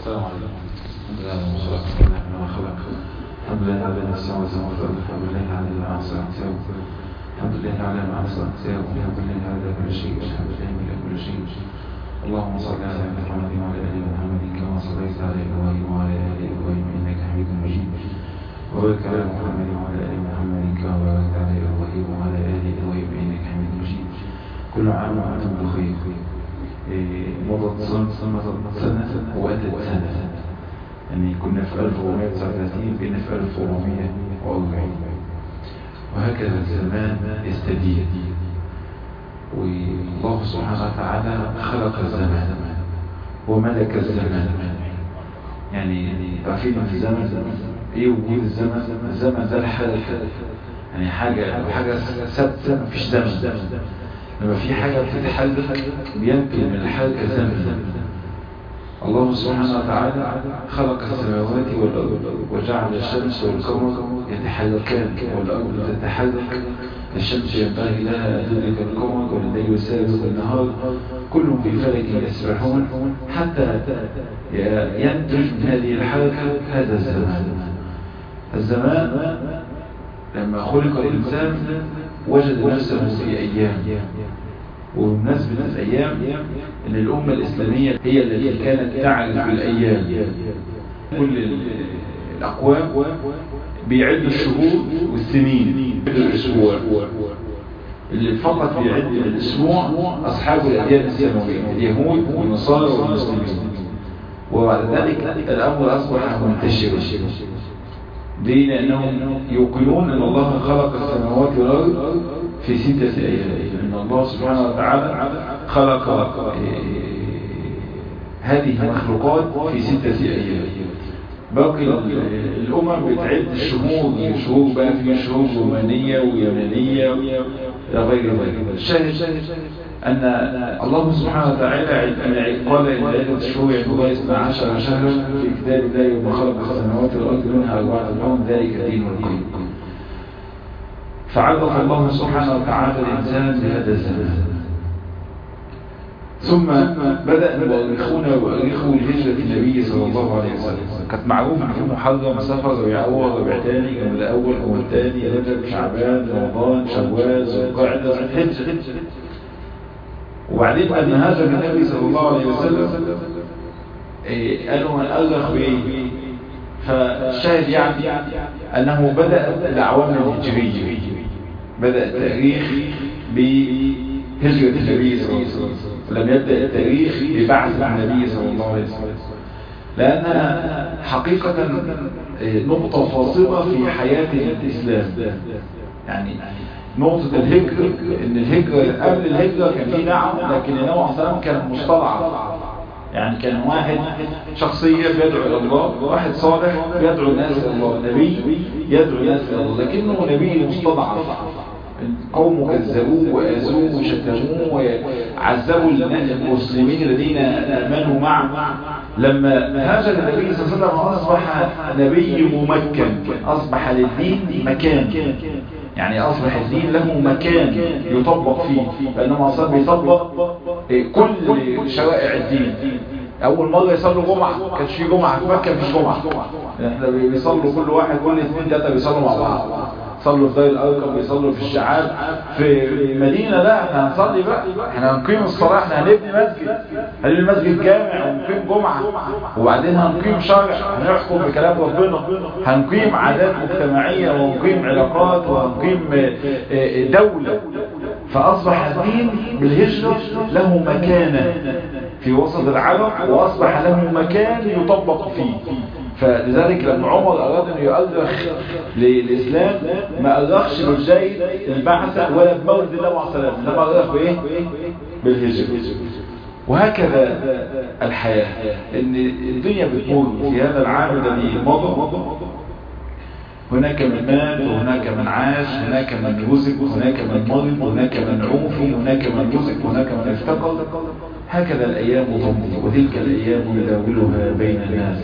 السلام عليكم الحمد لله والصلاة والسلام على ما خلق الحمد لله على ما سوى وسوى الحمد لله على ما أحسن سوى الحمد لله على ما أحسن سوى الحمد لله على كل شيء الحمد لله على كل شيء اللهم صل على محمد وعلى آل محمد كما صليت على إبراهيم وعلى آل إبراهيم إنك حميد مجيد وبارك على محمد وعلى آل محمد كما باركت على إبراهيم وعلى آل إبراهيم إنك حميد مجيد كل عام وأنتم بخير مضت سنة سنة وأتت سنة يعني كنا في 1439 بقينا في 1440 وهكذا الزمان يستدير والله سبحانه وتعالى خلق الزمان وملك الزمان يعني عارفين في الزمن ايه وجود الزمن الزمن ده الحدث يعني حاجة حاجة ثابتة مفيش زمن لما في حاجة بتتحدث بينقل من الحاجة زمن الله سبحانه وتعالى خلق السماوات والأرض وجعل الشمس والقمر يتحركان والأرض تتحرك الشمس ينبغي لها أن تدرك القمر والليل سابق النهار كلهم في فلك يسبحون حتى ينتج من هذه الحركة هذا الزمان الزمان لما خلق الإنسان وجد نفسه في أيام وبمناسبة الأيام أن الأمة الإسلامية هي التي كانت تعرف الأيام كل الأقوام بيعدوا الشهور والسنين الأسبوع اللي فقط بيعد الأسبوع أصحاب الأديان السماوية اليهود والنصارى والمسلمين وبعد ذلك الأمر أصبح منتشرا ليه لأنهم يوقنون أن الله خلق السماوات والأرض في ستة أيام أن الله سبحانه وتعالى خلق هذه المخلوقات في ستة أيام باقي الأمم بتعد الشهور شهور بقى في شهور رومانية ويونانية إلى غير ذلك الشاهد أن الله سبحانه وتعالى قال إن عدة الشهور عند الله 12 شهرا في كتاب الله يوم خلق السماوات والأرض منها أربعة حرم ذلك الدين القيم فعرف الله سبحانه وتعالى الإنسان بهذا الزمان ثم بدأ المؤرخون يؤرخوا لهجرة النبي صلى الله عليه وسلم كانت معروفة في محرم سفر ربيع أول ربيع ثاني جمال الأول جمال الثاني رجب شعبان رمضان شوال ذو القعدة الحج وبعدين أن هاجر النبي صلى الله عليه وسلم قالوا من أرخ بإيه فالشاهد يعني أنه بدأ الأعوام الهجرية بدأ التاريخ بهجرة النبي صلى الله عليه وسلم ولم يبدأ التاريخ ببعث النبي صلى الله عليه وسلم لأنها حقيقة نقطة فاصلة في حياة الإسلام يعني نقطة الهجرة ان الهجرة قبل الهجرة كان في نعم لكن النبي عليه الصلاة كان مستضعف يعني كان واحد شخصية بيدعو إلى الله واحد صالح بيدعو الناس إلى الله نبي يدعو الناس إلى الله لكنه نبي مستضعف قوم كذبوه وآذوه وشتموه وعذبوا المسلمين الذين آمنوا معه لما هاجر النبي صلى الله عليه وسلم أصبح نبي ممكن أصبح للدين مكان يعني أصبح الدين له مكان يطبق فيه بينما صار بيطبق كل شوائع الدين أول مرة يصلوا جمعة كانش في جمعة في مكة مفيش جمعة احنا بيصلوا كل واحد كل اثنين ثلاثة بيصلوا مع بعض صلوا في دار الأرقم بيصلوا في الشعاب في المدينة لا احنا هنصلي بقى احنا هنقيم الصلاة احنا هنبني مسجد هنبني مسجد جامع ونقيم جمعة وبعدين هنقيم شرع هنحكم بكلام ربنا هنقيم عادات مجتمعية ونقيم علاقات وهنقيم دولة فأصبح الدين بالهجرة له مكانة في وسط العرب وأصبح له مكان يطبق فيه فلذلك لما عمر أراد أن يؤرخ للإسلام ما أرخش بالجيد البعثة ولا بمولد الله عليه وسلم إنما أرخ بإيه؟ بالهجرة وهكذا الحياة إن الدنيا بتمر في هذا العام الذي مضى هناك من مات وهناك من عاش هناك من رزق هناك من مرض هناك من عوفي هناك من رزق هناك من افتقر هكذا الأيام تمضي وتلك الأيام يداولها بين الناس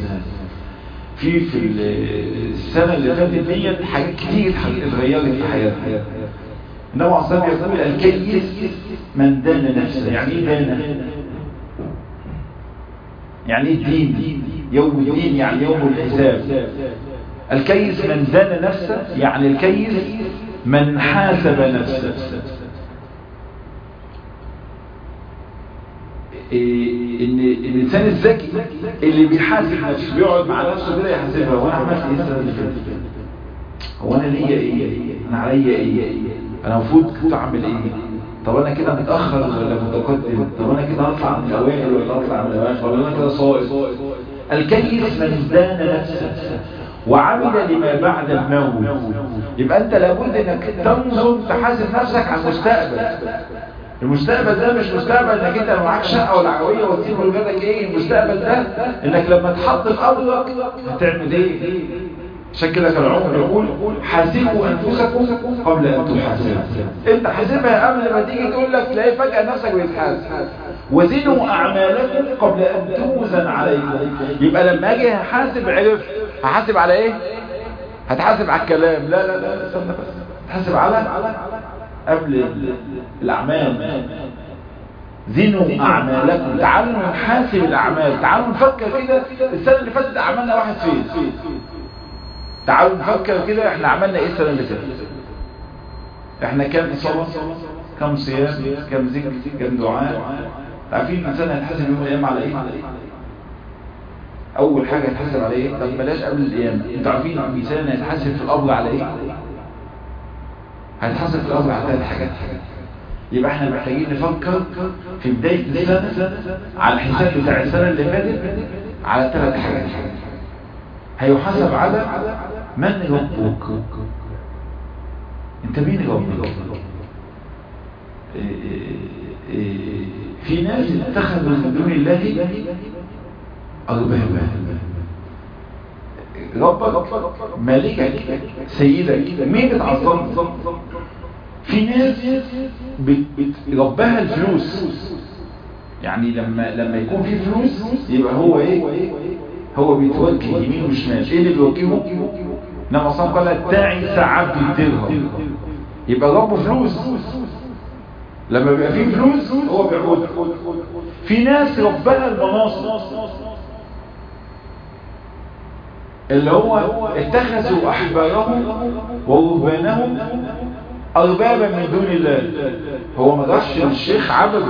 في في السنة اللي فاتت ديت حاجات كتير اتغيرت في حياتنا النبي عليه الصلاة والسلام يقول الكيس من دان نفسه يعني ايه دان يعني ايه الدين يوم الدين يعني يوم الحساب الكيس من دان نفسه يعني الكيس من حاسب نفسه إيه ان الانسان الذكي اللي بيحاسب نفسه بيقعد مع نفسه كده يحاسبها وانا عملت ايه السنه اللي فاتت هو انا ليا ايه انا عليا ايه انا المفروض كنت اعمل ايه طب انا كده متاخر ولا متقدم طب انا كده هطلع من الاوائل ولا هطلع من الاواخر ولا انا كده صائب الكيس من دان نفسه وعمل لما بعد الموت يبقى انت لابد انك تنظر تحاسب نفسك على المستقبل المستقبل ده مش مستقبل انك انت لو معاك شقه ولا عربيه وتسيب ولادك ايه المستقبل ده انك لما تحط في قبرك هتعمل ايه عشان كده كان عمر يقول حاسبوا انفسكم قبل ان تحاسبوا انت حاسبها قبل ما تيجي تقول لك تلاقي فجاه نفسك بيتحاسب وزنوا اعمالكم قبل ان توزن عليكم يبقى لما اجي هحاسب عرفت هحاسب على ايه هتحاسب على الكلام لا لا لا استنى بس هتحاسب على قبل الاعمال زنوا اعمالكم تعالوا نحاسب الاعمال تعالوا نفكر كده السنه اللي فاتت عملنا واحد فين تعالوا نفكر كده احنا عملنا ايه السنه اللي فاتت احنا كام صلاه كم صيام كم ذكر كم دعاء عارفين الانسان هيتحاسب يوم الايام على ايه اول حاجه هيتحاسب على ايه طب بلاش قبل القيامه انتوا عارفين الانسان هيتحاسب في القبر على ايه هيتحاسب في القبر على ثلاث حاجات يبقى احنا محتاجين نفكر في بدايه السنه على الحساب بتاع السنه اللي فاتت على ثلاث حاجات هيحاسب على من ربك انت مين ربك في ناس اتخذوا من دون الله أربابا ربك مالكك سيدك مين بتعظم في ناس ربها الفلوس يعني لما لما يكون في فلوس يبقى هو ايه هو بيتوجه يمين وشمال ايه اللي بيوجهه انما صلى قال تعس عبد الدرهم يبقى ربه فلوس لما بيبقى فيه فلوس هو بيعود في ناس ربها المناصب اللي هو اتخذوا احبارهم ورهبانهم اربابا من دون الله هو ما راحش للشيخ عبده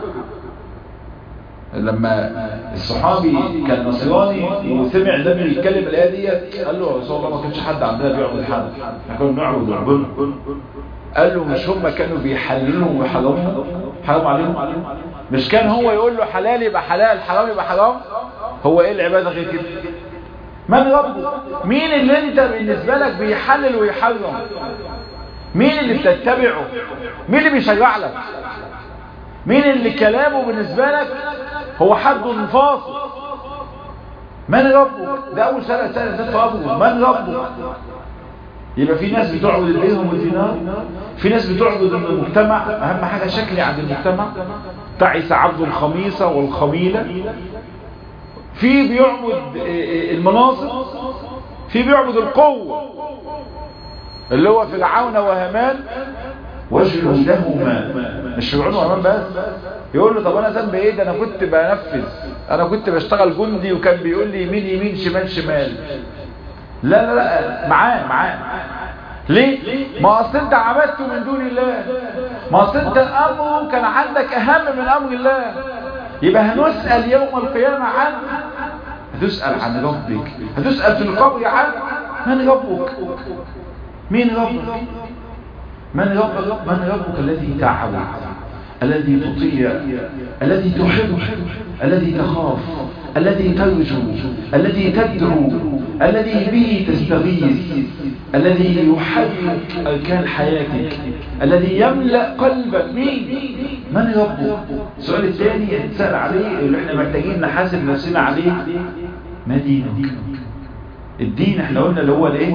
لما الصحابي كان نصراني وسمع النبي بيتكلم الايه ديت قال له يا رسول الله ما كانش حد عندنا بيعبد حد احنا كنا بنعبد ربنا قال له مش هم كانوا بيحللوا ويحرموا حرام عليهم مش كان هو يقول له حلال يبقى حلال حرام يبقى حرام هو ايه العباده غير كده من ربه مين اللي انت بالنسبه لك بيحلل ويحرم مين اللي بتتبعه مين اللي بيشرع لك مين اللي كلامه بالنسبه لك هو حد فاصل من ربك ده اول سنه سنه سنه ربه من ربك يبقى في ناس بتعبد الدرهم والدينار في ناس بتعبد المجتمع اهم حاجه شكلي عند المجتمع تعس عبد الخميصه والخميله في بيعبد المناصب في بيعبد القوه اللي هو فرعون وهامان وجه لهما مش فرعون وهامان بس يقول له طب انا ذنبي ايه ده انا كنت بنفذ انا كنت بشتغل جندي وكان بيقول لي يمين يمين شمال شمال لا لا لا معاه معاه ليه ما اصل انت عبدته من دون الله ما اصل انت امره كان عندك اهم من امر الله يبقى هنسأل يوم القيامة عن هتسأل عن ربك هتسأل في القبر عن من ربك مين ربك من ربك من ربك الذي تعبد الذي تطيع الذي تحب الذي تخاف الذي ترجو الذي تدعو الذي به تستغيث الذي يحرك أركان حياتك الذي يملأ قلبك مين من ربك السؤال الثاني يتسأل عليه اللي احنا محتاجين نحاسب نفسنا عليه ما دينك الدين احنا قلنا اللي هو الايه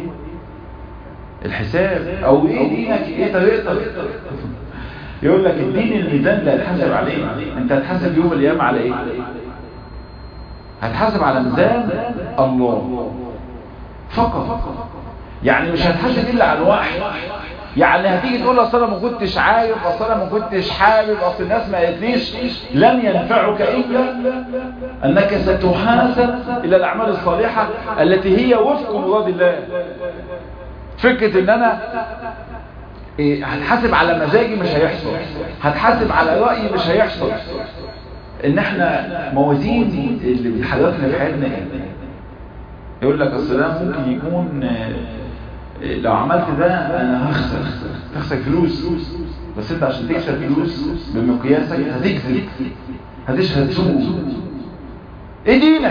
الحساب او ايه دينك ايه طريقتك يقول لك الدين الميزان اللي هتحاسب عليه انت هتحاسب يوم القيامه على ايه هتحاسب على ميزان الله فقط يعني مش هتحاسب الا عن واحد يعني هتيجي تقول اصل انا ما كنتش عارف اصل انا ما كنتش حابب اصل الناس ما قالتليش لن ينفعك الا انك ستحاسب الى الاعمال الصالحه التي هي وفق مراد الله فكره ان انا إيه هتحاسب على مزاجي مش هيحصل هتحاسب على رايي مش هيحصل ان احنا موازين اللي بتحركنا في حياتنا ايه يقول لك اصل ده ممكن يكون لو عملت ده انا هخسر تخسر فلوس بس انت عشان تكسب فلوس بمقياسك هتكذب هتشهد سوء ايه دينك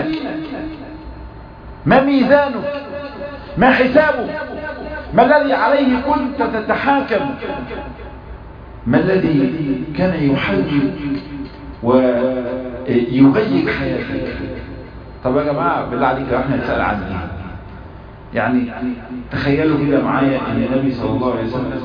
ما ميزانك ما حسابك ما الذي عليه كنت تتحاكم ما الذي كان يحرك ويغير حياتك طب يا جماعة بالله عليك لو احنا نسأل عن ايه يعني تخيلوا كده معايا ان النبي صلى الله عليه وسلم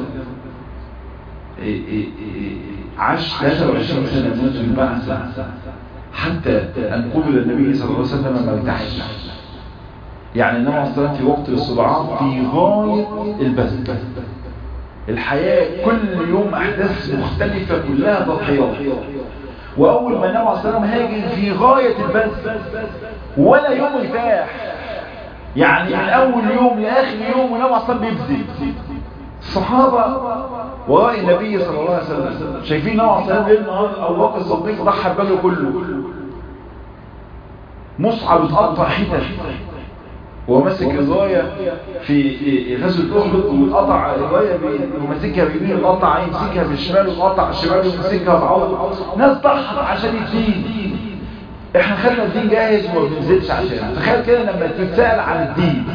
عاش 23 سنة منذ البعث حتى ان قبل النبي صلى الله عليه وسلم ما ارتاحش يعني النبي صلى الله عليه وسلم في وقت الصدعات في غاية البذل الحياة كل يوم احداث مختلفة كلها تضحيات واول ما النبي صلى الله عليه وسلم هاجر في غاية البذل ولا يوم ارتاح يعني من اول يوم لاخر يوم والنبي صلى الله عليه وسلم بيبذل الصحابة وراء النبي صلى الله عليه وسلم شايفين النبي صلى الله عليه وسلم النهار ابو بكر الصديق ضحى باله كله مصعب اتقطع حتت ومسك الراية في غزوة أحد واتقطع الراية ومسكها بيمين وقطع يمسكها بالشمال وقطع الشمال ومسكها بعوض ناس ضحت عشان الدين احنا خدنا الدين جاهز وما بننزلش عشان تخيل كده لما تتسأل عن الدين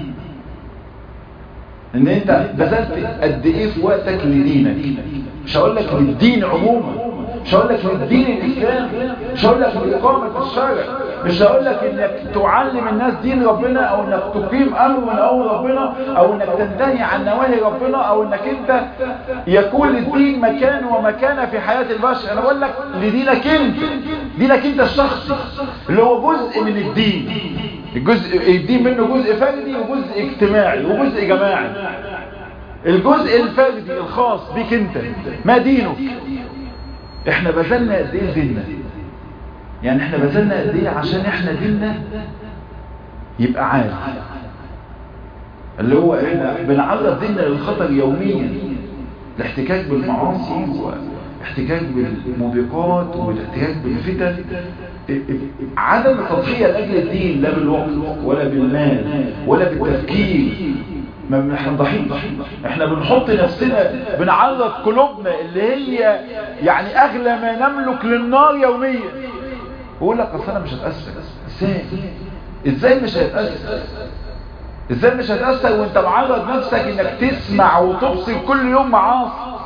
ان انت بذلت قد ايه في وقتك لدينك مش هقول لك للدين عموما مش هقول لك للدين الاسلامي مش هقول لك لإقامة الشرع مش هقول لك انك تعلم الناس دين ربنا او انك تقيم امر من امر ربنا او انك تنتهي عن نواهي ربنا او انك انت يكون للدين مكان ومكانه في حياة البشر انا بقول لك لدينك انت دينك انت الشخصي اللي هو جزء من الدين الجزء الدين منه جزء فردي وجزء اجتماعي وجزء جماعي الجزء الفردي الخاص بيك انت ما دينك احنا بذلنا قد ايه ديننا يعني احنا بذلنا قد ايه عشان احنا ديننا يبقى عالي اللي هو احنا بنعرض ديننا للخطر يوميا الاحتكاك بالمعاصي واحتكاك بالموبقات والاحتكاك بالفتن عدم التضحية لأجل الدين لا بالوقت ولا بالمال ولا بالتفكير ما بنضحيش احنا بنحط نفسنا بنعرض قلوبنا اللي هي يعني اغلى ما نملك للنار يوميا ويقول لك اصل انا مش هتأثر ازاي ازاي مش هتأثر ازاي مش هتأثر وانت معرض نفسك انك تسمع وتبصر كل يوم معاصي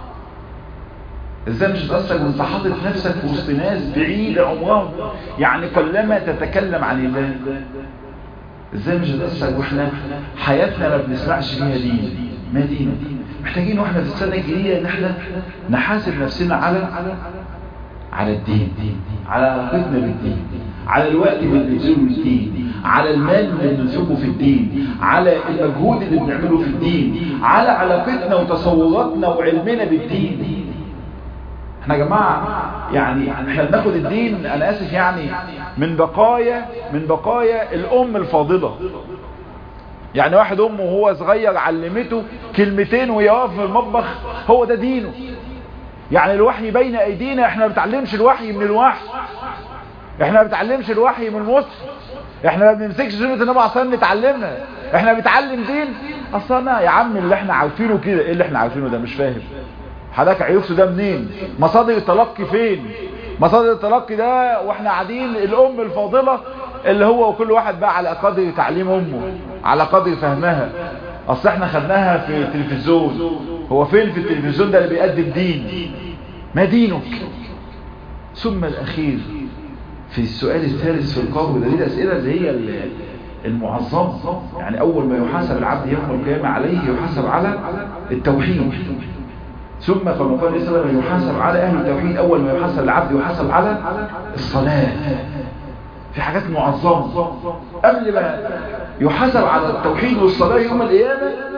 ازاي مش هتأثر وانت حاطط نفسك في وسط ناس بعيدة عمرهم يعني قلما تتكلم عن الله ازاي مش هتأثر واحنا حياتنا ما بنسمعش فيها دين ما دين محتاجين واحنا في السنة الجديدة ان احنا نحاسب نفسنا على على الدين على علاقتنا بالدين على الوقت اللي بنبذله للدين على المال اللي بننفقه في الدين على المجهود اللي بنعمله في الدين على علاقتنا وتصوراتنا وعلمنا بالدين احنا يا جماعة يعني احنا بناخد الدين انا اسف يعني من بقايا من بقايا الام الفاضلة يعني واحد امه وهو صغير علمته كلمتين ويقف في المطبخ هو ده دينه يعني الوحي بين ايدينا احنا ما بنتعلمش الوحي من الوحي احنا ما بنتعلمش الوحي من المصحف احنا ما بنمسكش سنة النبي عشان نتعلمها احنا بنتعلم دين اصلا يا عم اللي احنا عارفينه كده ايه اللي احنا عارفينه ده مش فاهم حضرتك عرفته ده منين مصادر التلقي فين مصادر التلقي ده واحنا قاعدين الام الفاضلة اللي هو وكل واحد بقى على قدر تعليم امه على قدر فهمها اصل احنا خدناها في التلفزيون هو فين في التلفزيون ده اللي بيقدم دين ما دينك ثم الاخير في السؤال الثالث في القبر ده دي الاسئله اللي هي المعظمه يعني اول ما يحاسب العبد يوم القيامه عليه يحاسب على التوحيد ثم كما قال صلى الله عليه وسلم يحاسب على اهل التوحيد اول ما يحاسب العبد يحاسب على الصلاه في حاجات معظمه قبل ما يحاسب على التوحيد والصلاه يوم القيامه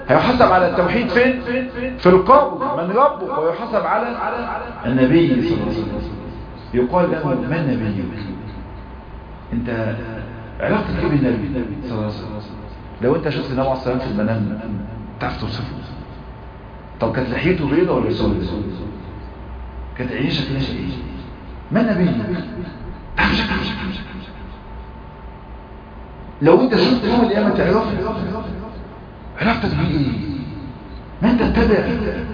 هيحاسب على التوحيد فين في القبر من ربك ويحاسب على النبي صلى الله عليه وسلم يقال له من نبيك انت علاقتك ايه بالنبي صلى الله عليه وسلم لو انت شفت النبي عليه الصلاه والسلام في المنام تعرف توصفه طب كانت لحيته بيضة ولا سوداء كانت عينيه شكلها ايه ما نبي تعرف شكله لو انت شفت يوم القيامه تعرف علاقتك بيه ايه ما انت تتبع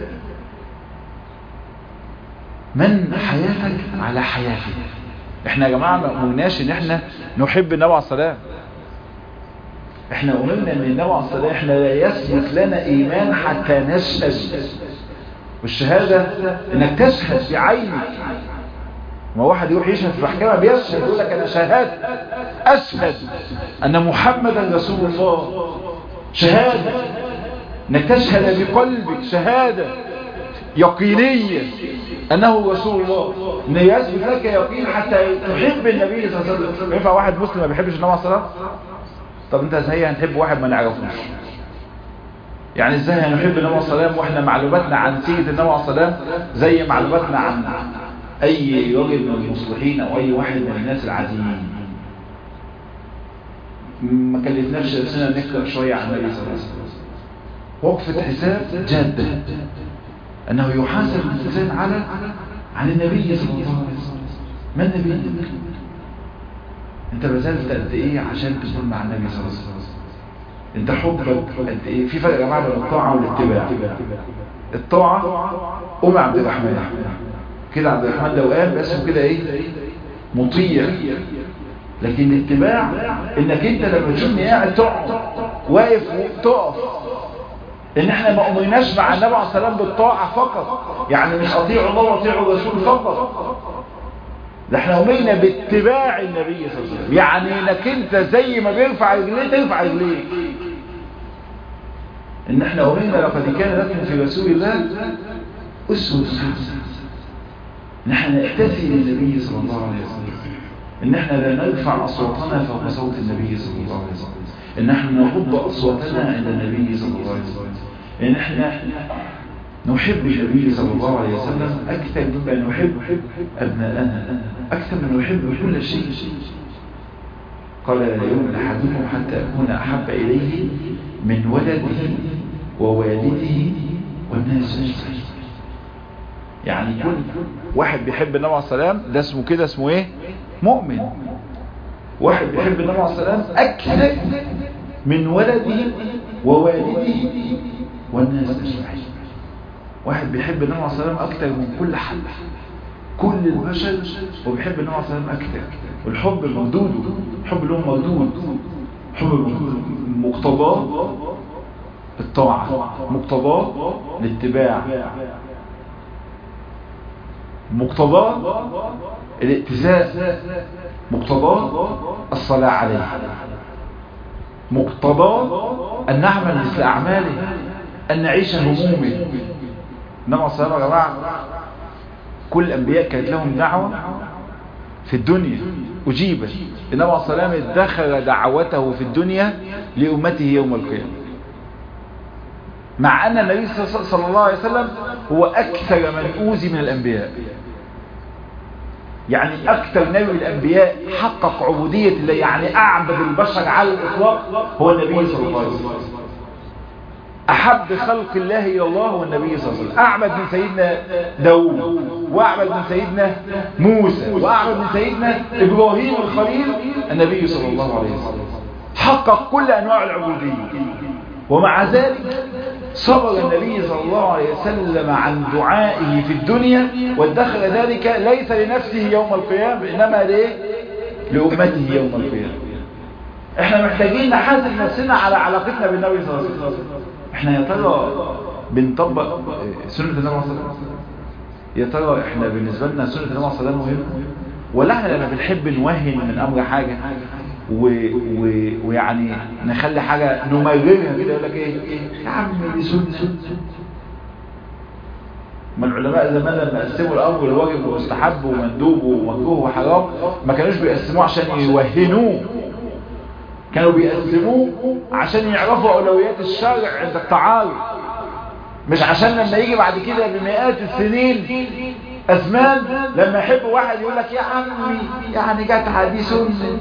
من حياتك على حياتك احنا يا جماعه ما قلناش ان احنا نحب النبي عليه الصلاه احنا قلنا ان النبي عليه الصلاه احنا لا يثبت لنا ايمان حتى نشهد والشهاده انك تشهد بعينك ما واحد يروح يشهد في محكمه بيشهد يقول لك انا شهادة اشهد ان محمدا رسول الله شهاده انك تشهد بقلبك شهاده يقينيه انه رسول الله ان يثبت لك يقين حتى تحب النبي صلى الله عليه وسلم ينفع واحد مسلم ما بيحبش النبي عليه الصلاه طب انت ازاي هنحب واحد ما نعرفوش يعني ازاي هنحب النبي عليه الصلاه واحنا معلوماتنا عن سيره النبي عليه الصلاه زي معلوماتنا عن اي راجل من المصلحين او اي واحد من الناس العاديين ما كلفناش نفسنا نقرا شويه عن النبي صلى الله عليه وسلم وقفه حساب جاده انه يحاسب الانسان على عن النبي صلى الله عليه وسلم ما النبي انت بذلت قد ايه عشان تكون مع النبي صلى الله عليه وسلم انت حبك قد ايه في فرق يا جماعه بين الطاعه والاتباع الطاعه ام عبد الرحمن كده عبد الرحمن لو قال اسمه كده ايه مطيع لكن الاتباع انك انت لما تشوفني قاعد تقعد واقف تقف ان احنا ما امرناش مع النبي عليه الصلاه والسلام بالطاعه فقط يعني مش اطيعوا الله واطيعوا الرسول فقط ده احنا امرنا باتباع النبي صلى الله عليه وسلم يعني انك انت زي ما بيرفع رجليه ترفع رجليك ان احنا امرنا لقد كان لكم في رسول الله اسوه حسنه ان احنا نأتسي للنبي صلى الله عليه وسلم ان احنا لا نرفع اصواتنا فوق صوت النبي صلى الله عليه وسلم ان احنا نغض اصواتنا عند النبي صلى الله عليه وسلم ان احنا نحب النبي صلى الله عليه وسلم اكثر مما نحب ابناءنا اكثر من نحب كل شيء قال لا يؤمن احدكم حتى اكون احب اليه من ولده ووالده والناس اجمعين يعني كل واحد بيحب النبي عليه السلام ده اسمه كده اسمه ايه مؤمن واحد بيحب النبي عليه السلام اكثر من ولده ووالده والناس اجمعين واحد بيحب النبي عليه السلام اكثر من كل حد كل البشر وبيحب النبي عليه السلام اكثر والحب مردود الحب له مردود حب مقتضاه الطاعه مقتضاه الاتباع مقتضاه الائتزاء مقتضاه الصلاة عليه مقتضاه أن نعمل مثل أعماله أن نعيش همومه إنما الصلاة يا جماعة كل الأنبياء كانت لهم دعوة في الدنيا أجيبت إنما الصلاة دخل دعوته في الدنيا لأمته يوم القيامة مع أن النبي صلى الله عليه وسلم هو أكثر من أوذي من الأنبياء يعني أكثر نبي من الأنبياء حقق عبودية الله يعني أعبد البشر على الإطلاق هو النبي صلى الله عليه وسلم أحب خلق الله إلى الله هو النبي صلى الله عليه وسلم أعبد من سيدنا داوود وأعبد من سيدنا موسى وأعبد من سيدنا إبراهيم الخليل النبي صلى الله عليه وسلم حقق كل أنواع العبودية ومع ذلك صبر النبي صلى الله عليه وسلم عن دعائه في الدنيا وادخل ذلك ليس لنفسه يوم القيامة إنما ليه لأمته يوم القيامة احنا محتاجين نحاسب نفسنا على علاقتنا بالنبي صلى الله عليه وسلم احنا يا ترى بنطبق سنة النبي صلى الله عليه وسلم يا ترى احنا بالنسبة لنا سنة النبي صلى الله عليه وسلم مهمة ولا احنا لما بنحب نوهن من امر حاجة و... و... ويعني نخلي حاجة نمررها كده يقول لك ايه يا عم دي سنة ما العلماء زمان لما قسموا الامر الواجب ومستحب ومندوب ومكروه وحرام ما كانوش بيقسموه عشان يوهنوه كانوا بيقسموه عشان يعرفوا أولويات الشرع عند التعارض مش عشان لما يجي بعد كده بمئات السنين أزمان لما يحب واحد يقول لك يا عمي يعني جت حديث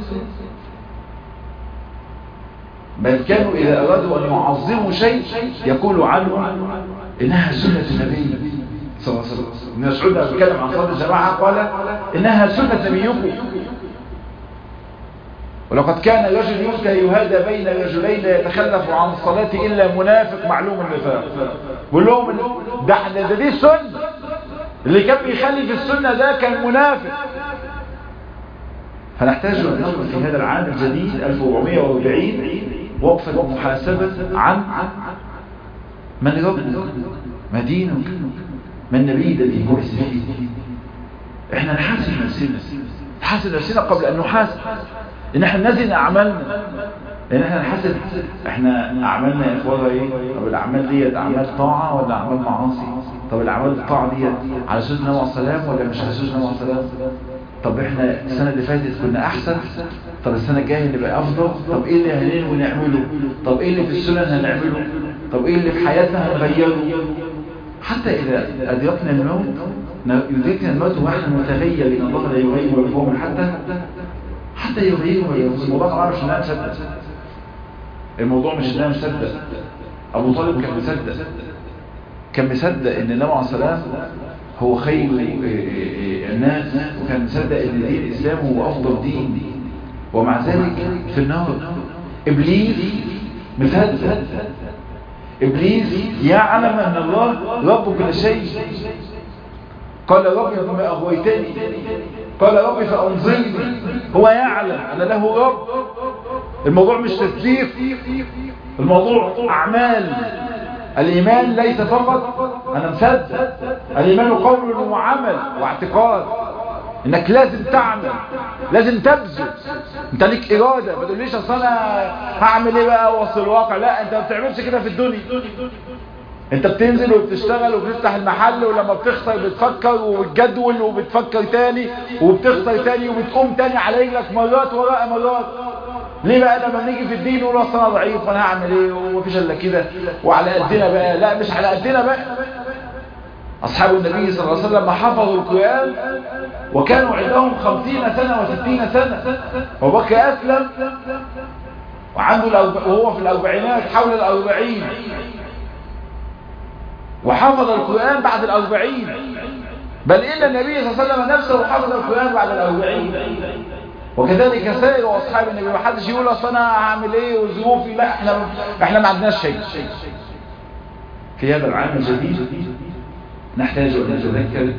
بل كانوا إذا أرادوا أن يعظموا شيء يقولوا عنه إنها سنة النبي صلى الله عليه وسلم ابن مسعود لما بيتكلم عن صلاة الجماعة قال إنها سنة نبيكم ولقد كان رجل يؤتى يهادى بين رجلين لا يتخلف عن الصلاة إلا منافق معلوم النفاق بقول لهم ده احنا ده دي السنة اللي كان بيخلي في السنة ده كان منافق فنحتاج أن نقف في هذا العام الجديد 1440 وقفة محاسبة عن من ربنا ما دينك ما النبي الذي بعث فيه احنا نحاسب نفسنا نحاسب نفسنا قبل ان نحاسب ان احنا نزن اعمالنا لان احنا نحاسب احنا اعمالنا يا اخوانا ايه طب الاعمال ديت اعمال طاعه ولا اعمال معاصي طب الاعمال الطاعه ديت على سنه النبي عليه السلام ولا مش على سنه النبي عليه السلام طب احنا السنه اللي فاتت كنا احسن طب السنه الجايه نبقى افضل طب ايه اللي هننوي نعمله طب ايه اللي في السنن هنعمله طب ايه اللي في حياتنا هنغيره حتى اذا ادركنا الموت يدركنا الموت واحنا متغير ان الله لا يغير بقوم حتى حتى يغير الموضوع مش ان انا مصدق الموضوع مش ان انا مصدق ابو طالب كان مصدق كان مصدق ان النبي عليه السلام هو خير الناس وكان مصدق ان دين الاسلام هو افضل دين ومع ذلك في النار ابليس مصدق ابليس يعلم ان الله رب كل شيء قال ربي بما اغويتني قال ربي فانظرني هو يعلم ان له رب الموضوع مش تسليف الموضوع اعمال الايمان ليس فقط انا مصدق الايمان قول وعمل واعتقاد انك لازم تعمل لازم تبذل انت ليك اراده ما تقوليش اصل انا هعمل ايه بقى وسط الواقع لا انت ما بتعملش كده في الدنيا انت بتنزل وبتشتغل وبتفتح المحل ولما بتخسر بتفكر وبتجدول وبتفكر تاني وبتخسر تاني وبتقوم تاني على رجلك مرات وراء مرات ليه بقى لما بنيجي في الدين نقول اصل انا ضعيف وانا هعمل ايه ومفيش الا كده وعلى قدنا بقى لا مش على قدنا بقى اصحاب النبي صلى الله عليه وسلم حفظوا القران وكانوا عندهم خمسين سنة وستين سنة وبكى أسلم وعنده الأرب... وهو في الأربعينات حول الأربعين وحفظ القرآن بعد الأربعين بل إلا النبي صلى الله عليه وسلم نفسه حفظ القرآن بعد الأربعين وكذلك سائر أصحاب النبي ما حدش يقول أصل أنا هعمل إيه وظروفي لا إحنا إحنا ما عندناش شيء في هذا العام الجديد نحتاج أن نتذكر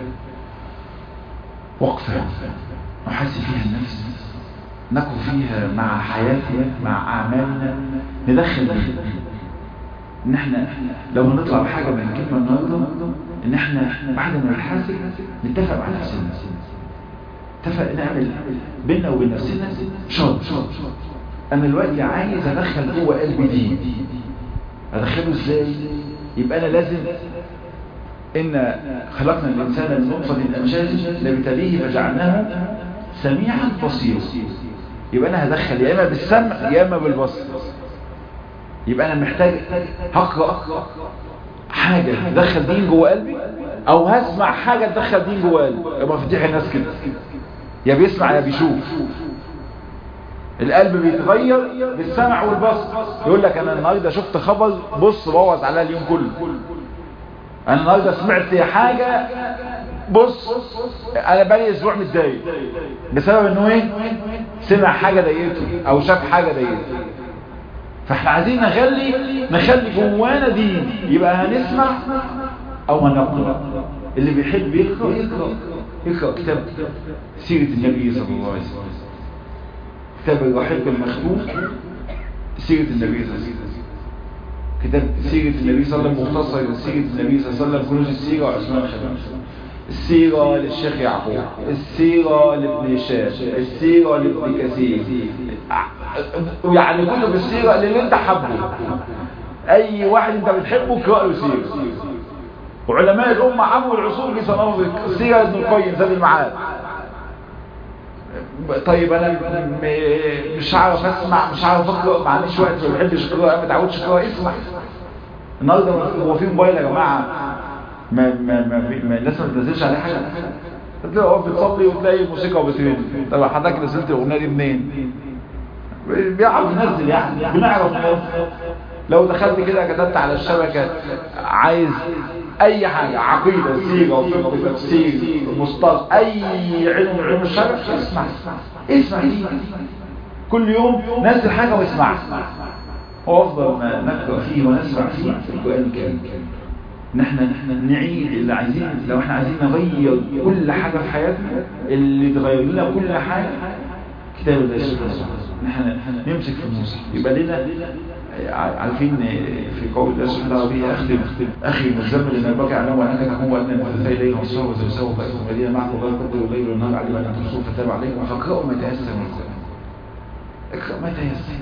وقفة نحاسب فيها النفس نقف فيها مع حياتنا مع أعمالنا ندخل فيها ان احنا لو هنطلع بحاجة من الكلمة النهاردة ان احنا بعد ما نحاسب نتفق مع نفسنا اتفق نعمل بيننا وبين نفسنا شرط انا دلوقتي عايز ادخل جوه قلبي دين ادخله ازاي يبقى انا لازم إن خلقنا الإنسان من نطفة أمشاج نبتليه فجعلناه سميعا بصيرا يبقى أنا هدخل يا إما بالسمع يا إما بالبصر يبقى أنا محتاج هقرأ حاجة تدخل دين جوه قلبي أو هسمع حاجة تدخل دين جوه قلبي يا مفاتيح الناس كده يا بيسمع يا بيشوف القلب بيتغير بالسمع والبصر يقول لك أنا النهارده شفت خبر بص بوظ عليها اليوم كله انا النهارده سمعت حاجة بص انا بقالي اسبوع متضايق بسبب انه ايه سمع حاجة ضايقته او شاف حاجة ضايقته فاحنا عايزين نخلي نخلي جوانا دين يبقى هنسمع او هنقرا اللي بيحب يقرا يقرا يقرا كتاب سيرة النبي صلى الله عليه وسلم كتاب الرحيق المختوم سيرة النبي صلى الله عليه وسلم كتاب سيرة النبي صلى الله عليه وسلم مختصر سيرة النبي صلى الله عليه وسلم كنوز السيرة وعثمان خليل السيرة للشيخ يعقوب السيرة لابن هشام السيرة لابن كثير يعني كتب السيرة اللي انت حبه اي واحد انت بتحبه اقرا له سيرة وعلماء الأمة عموا العصور بيصنفوا السيرة ابن القيم زاد المعاد طيب انا مش عارف اسمع مش عارف اقرا ما عنديش وقت ما بحبش اقرا ما اتعودش اقرا اسمع النهارده هو في موبايل يا جماعه ما ما ما, ما الناس ما بتنزلش عليه حاجه تلاقي واقف بتصلي وتلاقي موسيقى وبترن طب حضرتك نزلت الاغنيه دي منين بيعرف ينزل يعني بنعرف ننزل لو دخلت كده كتبت على الشبكه عايز اي حاجه عقيده سيره وفقه تفسير مصطلح اي علم من علوم الشرع اسمع اسمع دي كل يوم نزل حاجه واسمعها هو افضل ما نقرا فيه ونسمع فيه في القران الكريم نحن نحن نعيد اللي عايزين لو احنا عايزين نغير كل حاجه في حياتنا اللي تغير لنا كل حاجه كتاب الله سبحانه نحن نمسك في المصحف يبقى لنا عارفين في قول الله سبحانه وتعالى اختم اخي المزمل ان البكى اعلم انك تقوم وان المثلثي اليه والصور وزوسوه فاكم الذين معكم الله يقدر الليل والنهار علم ان تبصروا فتاب عليكم فاقرأوا ما تيسر من القران اقرأ ما تيسر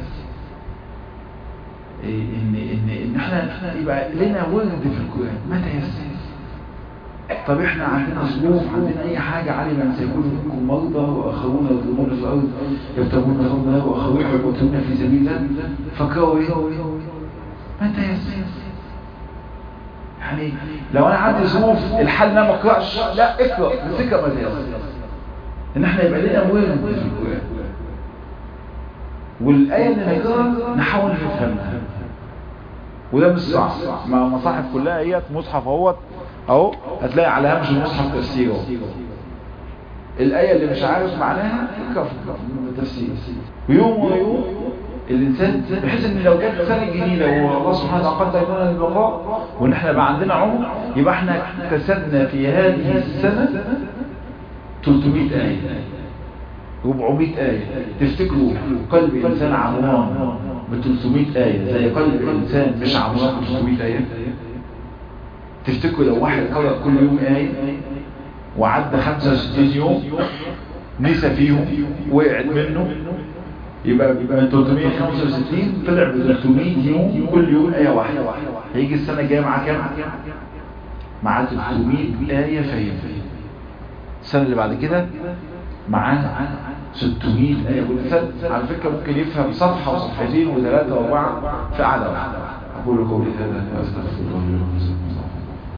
ان ان ان احنا يبقى لنا ورد في القران ما تيسر طب احنا عندنا ظروف عندنا اي حاجة علم ان سيكون منكم مرضى واخرون يضربون في الارض يبتغون فضلا واخرون يقتلون في سبيل الله فكروا ايه ما تيسر يعني لو انا عندي ظروف الحل ان انا ما اقراش لا اقرا بس اقرا ما تيسر ان احنا يبقى لنا ورد في القران والايه اللي نقراها نحاول نفهمها وده مش صعب ما مصاحف كلها هي مصحف اهوت اهو هتلاقي على هامش المصحف تفسيره الآية اللي مش عارف معناها اقرا في التفسير ويوم ويوم الإنسان بحيث إن لو جت سنة جديدة والله سبحانه وتعالى قدر لنا البقاء وإن إحنا بقى عندنا عمر يبقى إحنا اكتسبنا في هذه السنة 300 آية 400 آية تفتكروا قلب إنسان عمران ب 300 آية زي قلب إنسان مش عمران ب 300 آية تفتكروا لو واحد قرأ كل يوم آية وعدى 65 يوم نسى فيهم وقعت منه يبقى من 365 طلع ب 300 يوم كل يوم آية واحدة هيجي السنة الجاية معاه كام؟ معاه 300 آية فاهم السنة اللي بعد كده معاه 600 آية والإنسان على فكرة ممكن يفهم صفحة وصفحتين وثلاثة وأربعة في قعدة واحدة أقول قولي هذا وأستغفر الله لي ولكم